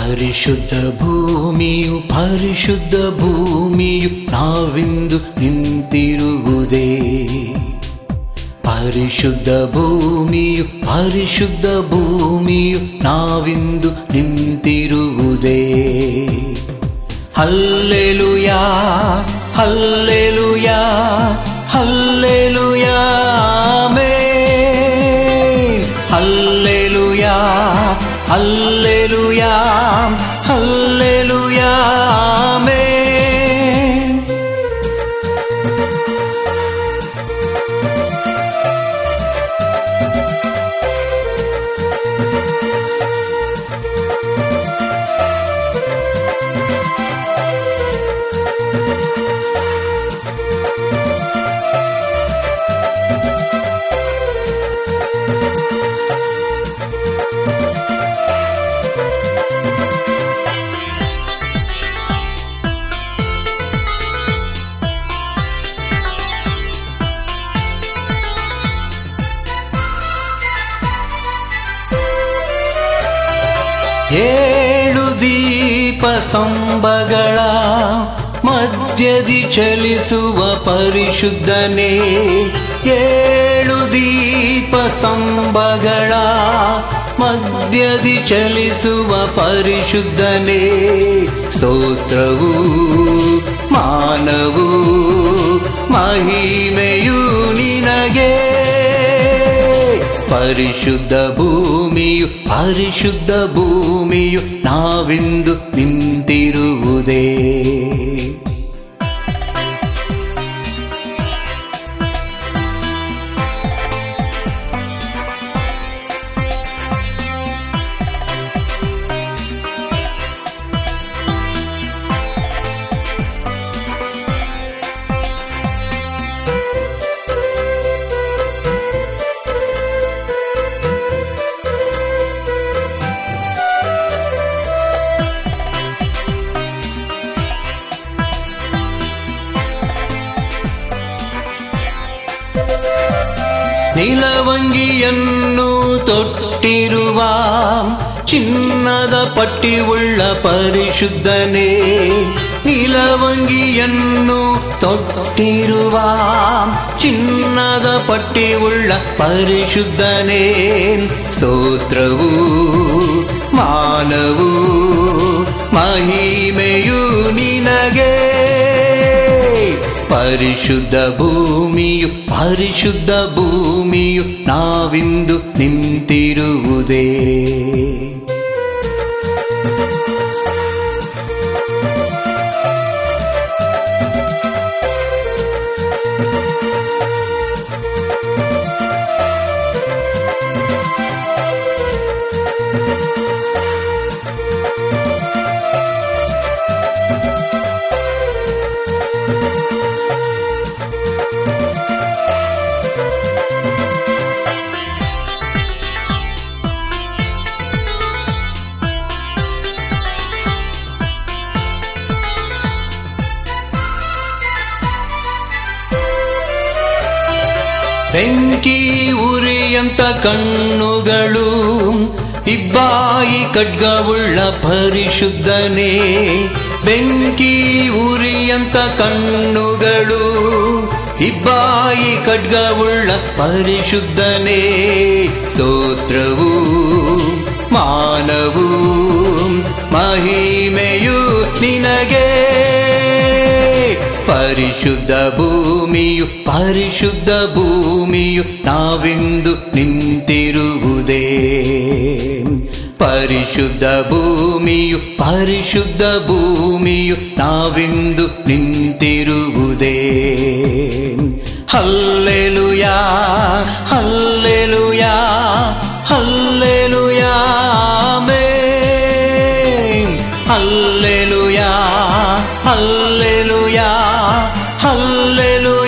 ಪರಿಶುದ್ಧ ಭೂಮಿಯು ಪರಿಶುದ್ಧ ಭೂಮಿಯು ನಾವಿಂದು ನಿಂತಿರುವುದೇ ಪರಿಶುದ್ಧ ಭೂಮಿಯು ಪರಿಶುದ್ಧ ಭೂಮಿಯು ನಾವಿಂದು ನಿಂತಿರುವುದೇ hallelujah hallelujah hallelujah amen. Hallelujah hallelujah hallelujah amen. ಏಳು ದೀಪ ಸಂಬಗಳ ಮಧ್ಯದಿ ಚಲಿಸುವ ಪರಿಶುದ್ಧನೇ ಏಳು ದೀಪ ಸಂಬಗಳ ಮಧ್ಯದಿ ಚಲಿಸುವ ಪರಿಶುದ್ಧನೇ ಸ್ತೋತ್ರವು ಮಾನವು ಮಹಿಮೆಯು ನಿನಗೆ ಪರಿಶುದ್ಧ ಭೂಮಿಯು ಪರಿಶುದ್ಧ ಭೂಮಿಯು ನಾವಿಂದು ನಿಂತಿರುವುದೇ ನಿಲವಂಗಿಯನ್ನು ತೊಟ್ಟಿರುವ ಚಿನ್ನದ ಪಟ್ಟಿಯುಳ್ಳ ಪರಿಶುದ್ಧನೇ ನಿಲವಂಗಿಯನ್ನು ತೊಟ್ಟಿರುವ ಚಿನ್ನದ ಪಟ್ಟಿಯುಳ್ಳ ಪರಿಶುದ್ಧನೇ ಸ್ತೋತ್ರವು ಮಾನವು ಮಹಿಮೆಯು ನಿನಗೆ ಪರಿಶುದ್ಧ ಭೂಮಿಯು ಪರಿಶುದ್ಧ ಭೂಮಿಯು ನಾವಿಂದು ನಿಂತಿರುವುದೇ ಬೆಂಕಿ ಉರಿಯಂತ ಕಣ್ಣುಗಳು ಇಬ್ಬಾಯಿ ಖಡ್ಗವುಳ್ಳ ಪರಿಶುದ್ಧನೇ ಬೆಂಕಿ ಉರಿಯಂತ ಕಣ್ಣುಗಳು ಇಬ್ಬಾಯಿ ಖಡ್ಗವುಳ್ಳ ಪರಿಶುದ್ಧನೇ ಸ್ತೋತ್ರವು ಮಾನವು ಮಹಿಮೆಯು ನಿನಗೆ ಪರಿಶುದ್ಧ ಭೂಮಿಯು ಪರಿಶುದ್ಧ ಭೂಮಿಯು ನಾವಿಂದು ನಿಂತಿರುವುದೇ ಪರಿಶುದ್ಧ ಭೂಮಿಯು ಪರಿಶುದ್ಧ ಭೂಮಿಯು ನಾವಿಂದು ನಿಂತಿರುವುದೇ hallelujah hallelujah hallelujah amen. Hallelujah hallelujah hallelujah